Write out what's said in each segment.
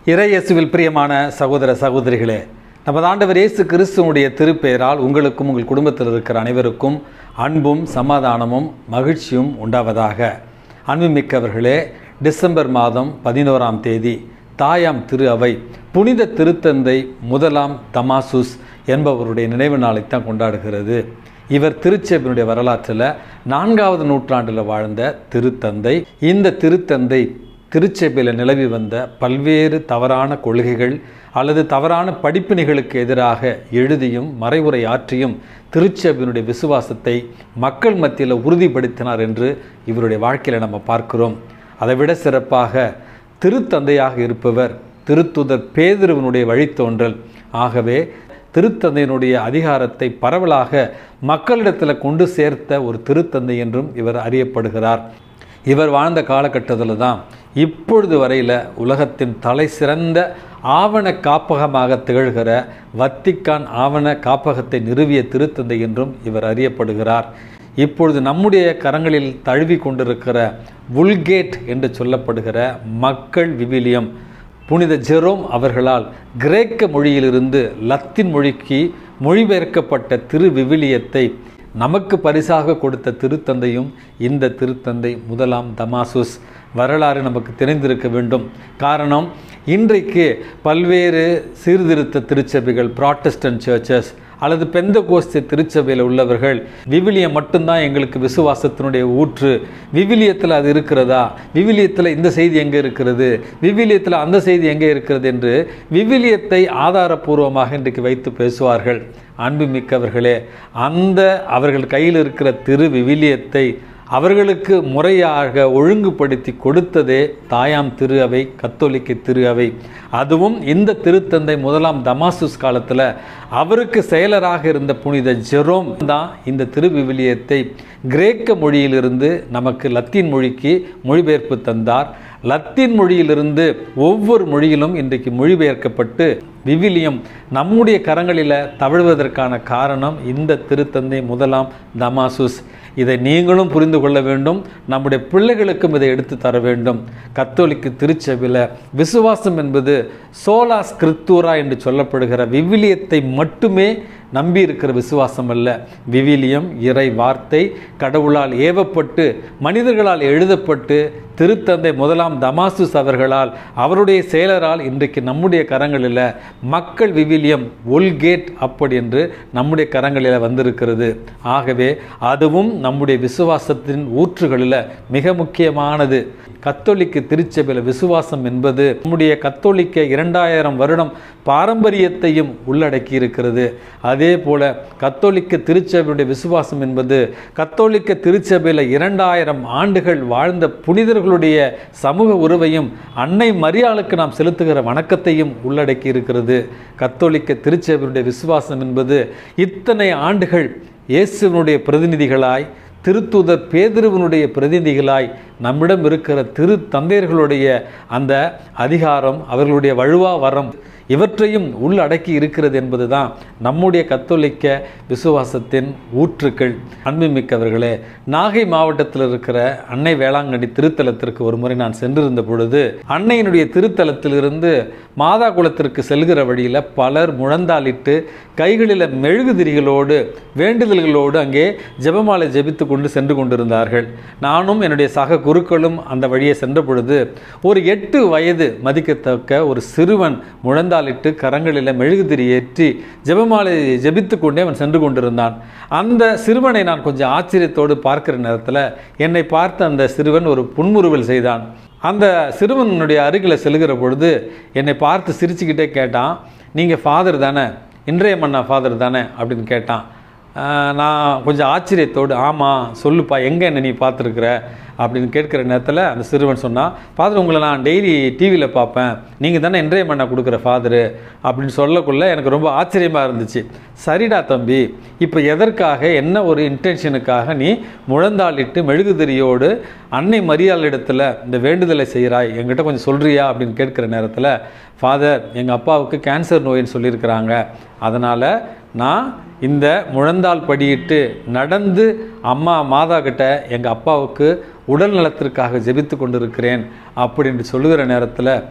இறையேசுவில் பிரியமான சகோதர சகோதரிகளே நமது ஆண்டவர் இயேசு கிறிஸ்துவனுடைய திருப்பெயரால் உங்களுக்கும் உங்கள் குடும்பத்தில் இருக்கிற அனைவருக்கும் அன்பும் சமாதானமும் மகிழ்ச்சியும் உண்டாவதாக அன்புமிக்கவர்களே டிசம்பர் மாதம் பதினோராம் தேதி தாயாம் திரு அவை புனித திருத்தந்தை முதலாம் தமாசுஸ் என்பவருடைய நினைவு நாளைத்தான் கொண்டாடுகிறது இவர் திருச்செபினுடைய வரலாற்றில் நான்காவது நூற்றாண்டில் வாழ்ந்த திருத்தந்தை இந்த திருத்தந்தை திருச்செபியில் நிலவி வந்த பல்வேறு தவறான கொள்கைகள் அல்லது தவறான படிப்பினைகளுக்கு எதிராக எழுதியும் மறைவுரை ஆற்றியும் திருச்செபியினுடைய விசுவாசத்தை மக்கள் மத்தியில் உறுதிப்படுத்தினார் என்று இவருடைய வாழ்க்கையில் நம்ம பார்க்கிறோம் அதைவிட சிறப்பாக திருத்தந்தையாக இருப்பவர் திருத்துதர் பேதுருவனுடைய வழித்தோன்றல் ஆகவே திருத்தந்தையினுடைய அதிகாரத்தை பரவலாக மக்களிடத்தில் கொண்டு சேர்த்த ஒரு திருத்தந்தை என்றும் இவர் அறியப்படுகிறார் இவர் வாழ்ந்த காலகட்டத்தில் தான் இப்பொழுது வரையில் உலகத்தின் தலை சிறந்த ஆவண காப்பகமாக திகழ்கிற வத்திக்கான் ஆவண காப்பகத்தை நிறுவிய திருத்தந்தை என்றும் இவர் அறியப்படுகிறார் இப்பொழுது நம்முடைய கரங்களில் தழுவி கொண்டிருக்கிற புல்கேட் என்று சொல்லப்படுகிற மக்கள் விவிலியம் புனித ஜெரோம் அவர்களால் கிரேக்க மொழியிலிருந்து லத்தீன் மொழிக்கு மொழிபெயர்க்கப்பட்ட திரு விவிலியத்தை நமக்கு பரிசாக கொடுத்த திருத்தந்தையும் இந்த திருத்தந்தை முதலாம் தமாசுஸ் வரலாறு நமக்கு தெரிந்திருக்க வேண்டும் காரணம் இன்றைக்கு பல்வேறு சீர்திருத்த திருச்சபைகள் ப்ராட்டஸ்டன்ட் சர்ச்சஸ் அல்லது பெந்த கோஸ்து திருச்சபையில் உள்ளவர்கள் விவிலியம் மட்டும்தான் எங்களுக்கு விசுவாசத்தினுடைய ஊற்று விவிலியத்தில் அது இருக்கிறதா விவிலியத்தில் இந்த செய்தி எங்கே இருக்கிறது விவிலியத்தில் அந்த செய்தி எங்கே இருக்கிறது என்று விவிலியத்தை ஆதாரபூர்வமாக இன்றைக்கு வைத்து பேசுவார்கள் அன்புமிக்கவர்களே அந்த அவர்கள் கையில் இருக்கிற திரு விவிலியத்தை அவர்களுக்கு முறையாக ஒழுங்குபடுத்தி கொடுத்ததே தாயாம் திரு அவை கத்தோலிக்க திரு அவை அதுவும் இந்த திருத்தந்தை முதலாம் தமாசுஸ் காலத்தில் அவருக்கு செயலராக இருந்த புனித ஜெரோம் தான் இந்த திருவிவிலியத்தை கிரேக்க மொழியிலிருந்து நமக்கு லத்தீன் மொழிக்கு மொழிபெயர்ப்பு தந்தார் லத்தீன் மொழியிலிருந்து ஒவ்வொரு மொழியிலும் இன்றைக்கு மொழிபெயர்க்கப்பட்டு விவிலியம் நம்முடைய கரங்களில் தவழ்வதற்கான காரணம் இந்த திருத்தந்தை முதலாம் தமாசுஸ் இதை நீங்களும் புரிந்து கொள்ள வேண்டும் நம்முடைய பிள்ளைகளுக்கும் இதை எடுத்து தர வேண்டும் கத்தோலிக்கு திருச்சபையில் விசுவாசம் என்பது சோலா ஸ்கிருத்தூரா என்று சொல்லப்படுகிற விவிலியத்தை மட்டுமே நம்பி இருக்கிற விசுவாசம் அல்ல விவிலியம் இறை வார்த்தை கடவுளால் ஏவப்பட்டு மனிதர்களால் எழுதப்பட்டு திருத்தந்தை முதலாம் தமாசுஸ் அவர்களால் அவருடைய செயலரால் இன்றைக்கு நம்முடைய கரங்களில் மக்கள் விவிலியம் ஒல்கேட் அப்படி என்று நம்முடைய கரங்களில் வந்திருக்கிறது ஆகவே அதுவும் நம்முடைய விசுவாசத்தின் ஊற்றுகளில் மிக முக்கியமானது கத்தோலிக்க திருச்சபையில் விசுவாசம் என்பது நம்முடைய கத்தோலிக்க இரண்டாயிரம் வருடம் பாரம்பரியத்தையும் உள்ளடக்கி இருக்கிறது அதே போல கத்தோலிக்க திருச்சபையுடைய விசுவாசம் என்பது கத்தோலிக்க திருச்சபையில் இரண்டாயிரம் ஆண்டுகள் வாழ்ந்த புனிதர்களுடைய சமூக உறவையும் அன்னை மரியாளுக்கு நாம் செலுத்துகிற வணக்கத்தையும் உள்ளடக்கி இருக்கிறது கத்தோலிக்க திருச்சபையுடைய விசுவாசம் என்பது இத்தனை ஆண்டுகள் இயேசுவனுடைய பிரதிநிதிகளாய் திருத்தூதர் பேதிருவனுடைய பிரதிநிதிகளாய் நம்மிடம் இருக்கிற திரு தந்தையர்களுடைய அந்த அதிகாரம் அவர்களுடைய வழுவா வரம் இவற்றையும் உள்ளடக்கி இருக்கிறது என்பதுதான் நம்முடைய கத்தோலிக்க விசுவாசத்தின் ஊற்றுக்கள் அன்புமிக்கவர்களே நாகை மாவட்டத்தில் இருக்கிற அன்னை வேளாங்கண்ணி திருத்தலத்திற்கு ஒரு முறை நான் சென்றிருந்த பொழுது அன்னையினுடைய திருத்தலத்திலிருந்து மாதா குலத்திற்கு செல்கிற வழியில் பலர் முழந்தாளிட்டு கைகளில் மெழுகுதிரிகளோடு வேண்டுதல்களோடு அங்கே ஜெபமாலை ஜெபித்து கொண்டு சென்று கொண்டிருந்தார்கள் நானும் என்னுடைய சக குருக்களும் அந்த வழியை சென்ற பொழுது ஒரு எட்டு வயது மதிக்கத்தக்க ஒரு சிறுவன் முழந்தாளிட்டு கரங்களில் மெழுகுதிரி ஏற்றி ஜெபமாலை ஜெபித்து கொண்டே அவன் சென்று கொண்டிருந்தான் அந்த சிறுவனை நான் கொஞ்சம் ஆச்சரியத்தோடு பார்க்கிற நேரத்தில் என்னை பார்த்த அந்த சிறுவன் ஒரு புன்முறுவல் செய்தான் அந்த சிறுவனுடைய அருகில் செல்கிற பொழுது என்னை பார்த்து சிரிச்சுக்கிட்டே கேட்டான் நீங்கள் ஃபாதர் தானே இன்றைய மன்னா ஃபாதர் தானே அப்படின்னு கேட்டான் நான் கொஞ்சம் ஆச்சரியத்தோடு ஆமாம் சொல்லுப்பா எங்கே என்ன நீ பார்த்துருக்குற அப்படின்னு கேட்குற நேரத்தில் அந்த சிறுவன் சொன்னான் ஃபாதர் உங்களை நான் டெய்லி டிவியில் பார்ப்பேன் நீங்கள் தானே இன்றைய மண்ணா கொடுக்குற ஃபாதரு அப்படின்னு சொல்லக்குள்ள எனக்கு ரொம்ப ஆச்சரியமாக இருந்துச்சு சரிடா தம்பி இப்போ எதற்காக என்ன ஒரு இன்டென்ஷனுக்காக நீ முழந்தாளிட்டு மெழுகுதிரியோடு அன்னை மரியாளிடத்தில் இந்த வேண்டுதலை செய்கிறாய் என்கிட்ட கொஞ்சம் சொல்கிறியா அப்படின்னு கேட்குற நேரத்தில் ஃபாதர் எங்கள் அப்பாவுக்கு கேன்சர் நோயின்னு சொல்லியிருக்கிறாங்க அதனால் நான் இந்த முழந்தால் படியிட்டு நடந்து அம்மா மாதா கிட்ட எங்கள் அப்பாவுக்கு உடல் நலத்திற்காக ஜெபித்து கொண்டிருக்கிறேன் அப்படின்னு சொல்லுகிற நேரத்தில்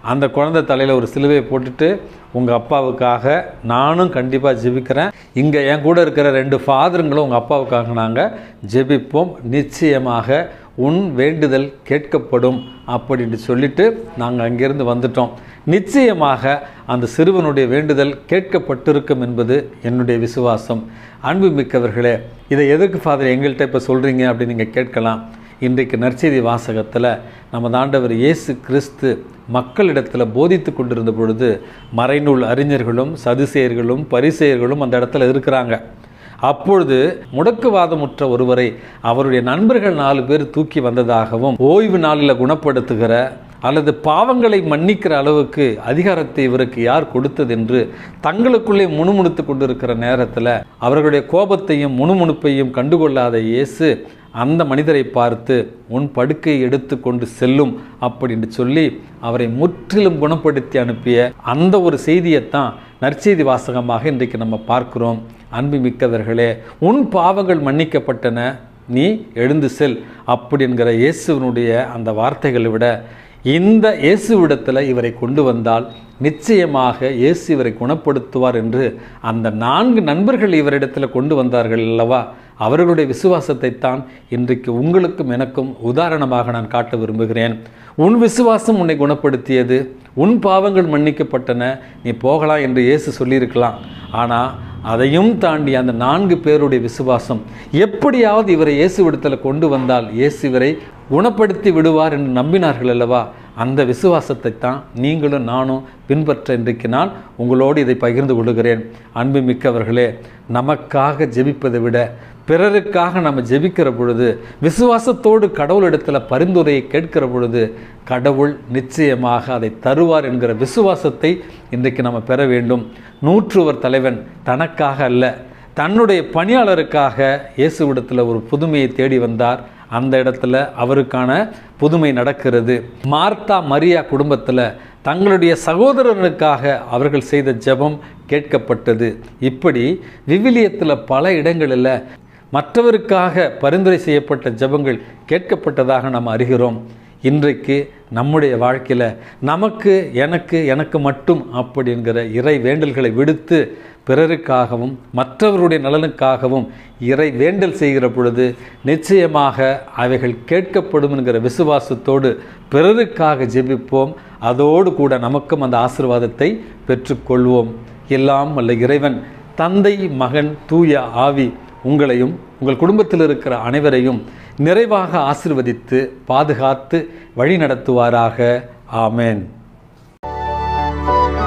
அந்த குழந்தை தலையில் ஒரு சிலுவையை போட்டுட்டு உங்கள் அப்பாவுக்காக நானும் கண்டிப்பாக ஜெபிக்கிறேன் இங்கே என் கூட இருக்கிற ரெண்டு ஃபாதருங்களும் உங்கள் அப்பாவுக்காக நாங்கள் ஜெபிப்போம் நிச்சயமாக உன் வேண்டுதல் கேட்கப்படும் அப்படின்னு சொல்லிட்டு நாங்கள் அங்கிருந்து வந்துட்டோம் நிச்சயமாக அந்த சிறுவனுடைய வேண்டுதல் கேட்கப்பட்டிருக்கும் என்பது என்னுடைய விசுவாசம் அன்பு மிக்கவர்களே இதை எதற்கு ஃபாதர் எங்கள்கிட்ட இப்போ சொல்கிறீங்க அப்படின்னு நீங்கள் கேட்கலாம் இன்றைக்கு நற்செய்தி வாசகத்தில் நமது ஆண்டவர் இயேசு கிறிஸ்து மக்களிடத்தில் போதித்து கொண்டிருந்த பொழுது மறைநூல் அறிஞர்களும் சதுசேயர்களும் பரிசெயர்களும் அந்த இடத்துல இருக்கிறாங்க அப்பொழுது முடக்குவாதமுற்ற ஒருவரை அவருடைய நண்பர்கள் நாலு பேர் தூக்கி வந்ததாகவும் ஓய்வு நாளில் குணப்படுத்துகிற அல்லது பாவங்களை மன்னிக்கிற அளவுக்கு அதிகாரத்தை இவருக்கு யார் கொடுத்தது என்று தங்களுக்குள்ளே முணுமுணுத்து கொண்டிருக்கிற நேரத்தில் அவர்களுடைய கோபத்தையும் முணுமுணுப்பையும் கண்டுகொள்ளாத இயேசு அந்த மனிதரை பார்த்து உன் படுக்கையை எடுத்து கொண்டு செல்லும் அப்படின்னு சொல்லி அவரை முற்றிலும் குணப்படுத்தி அனுப்பிய அந்த ஒரு செய்தியைத்தான் நற்செய்தி வாசகமாக இன்றைக்கு நம்ம பார்க்கிறோம் அன்பு மிக்கவர்களே உன் பாவங்கள் மன்னிக்கப்பட்டன நீ எழுந்து செல் அப்படிங்கிற இயேசுவனுடைய அந்த வார்த்தைகளை விட இந்த இயேசுவிடத்தில் இவரை கொண்டு வந்தால் நிச்சயமாக இயேசு இவரை குணப்படுத்துவார் என்று அந்த நான்கு நண்பர்கள் இவரிடத்தில் கொண்டு வந்தார்கள் அல்லவா அவர்களுடைய விசுவாசத்தை தான் இன்றைக்கு உங்களுக்கும் எனக்கும் உதாரணமாக நான் காட்ட விரும்புகிறேன் உன் விசுவாசம் உன்னை குணப்படுத்தியது உன் பாவங்கள் மன்னிக்கப்பட்டன நீ போகலாம் என்று இயேசு சொல்லியிருக்கலாம் ஆனால் அதையும் தாண்டி அந்த நான்கு பேருடைய விசுவாசம் எப்படியாவது இவரை இயேசுவிடத்தில் கொண்டு வந்தால் இயேசு இவரை குணப்படுத்தி விடுவார் என்று நம்பினார்கள் அல்லவா அந்த விசுவாசத்தை தான் நீங்களும் நானும் பின்பற்ற இன்றைக்கு நான் உங்களோடு இதை பகிர்ந்து கொள்கிறேன் அன்பு மிக்கவர்களே நமக்காக ஜெபிப்பதை விட பிறருக்காக நம்ம ஜெபிக்கிற பொழுது விசுவாசத்தோடு கடவுளிடத்தில் பரிந்துரையை கேட்கிற பொழுது கடவுள் நிச்சயமாக அதை தருவார் என்கிற விசுவாசத்தை இன்றைக்கு நம்ம பெற வேண்டும் நூற்றுவர் தலைவன் தனக்காக அல்ல தன்னுடைய பணியாளருக்காக இயேசுவிடத்தில் ஒரு புதுமையை தேடி வந்தார் அந்த இடத்துல அவருக்கான புதுமை நடக்கிறது மார்த்தா மரியா குடும்பத்தில் தங்களுடைய சகோதரனுக்காக அவர்கள் செய்த ஜெபம் கேட்கப்பட்டது இப்படி விவிலியத்தில் பல இடங்களில் மற்றவருக்காக பரிந்துரை செய்யப்பட்ட ஜெபங்கள் கேட்கப்பட்டதாக நாம் அறிகிறோம் இன்றைக்கு நம்முடைய வாழ்க்கையில் நமக்கு எனக்கு எனக்கு மட்டும் அப்படிங்கிற இறை வேண்டல்களை விடுத்து பிறருக்காகவும் மற்றவருடைய நலனுக்காகவும் இறை வேண்டல் செய்கிற பொழுது நிச்சயமாக அவைகள் கேட்கப்படும் என்கிற விசுவாசத்தோடு பிறருக்காக ஜெபிப்போம் அதோடு கூட நமக்கும் அந்த ஆசிர்வாதத்தை பெற்றுக்கொள்வோம் எல்லாம் அல்ல இறைவன் தந்தை மகன் தூய ஆவி உங்களையும் உங்கள் குடும்பத்தில் இருக்கிற அனைவரையும் நிறைவாக ஆசிர்வதித்து பாதுகாத்து வழி நடத்துவாராக ஆமேன்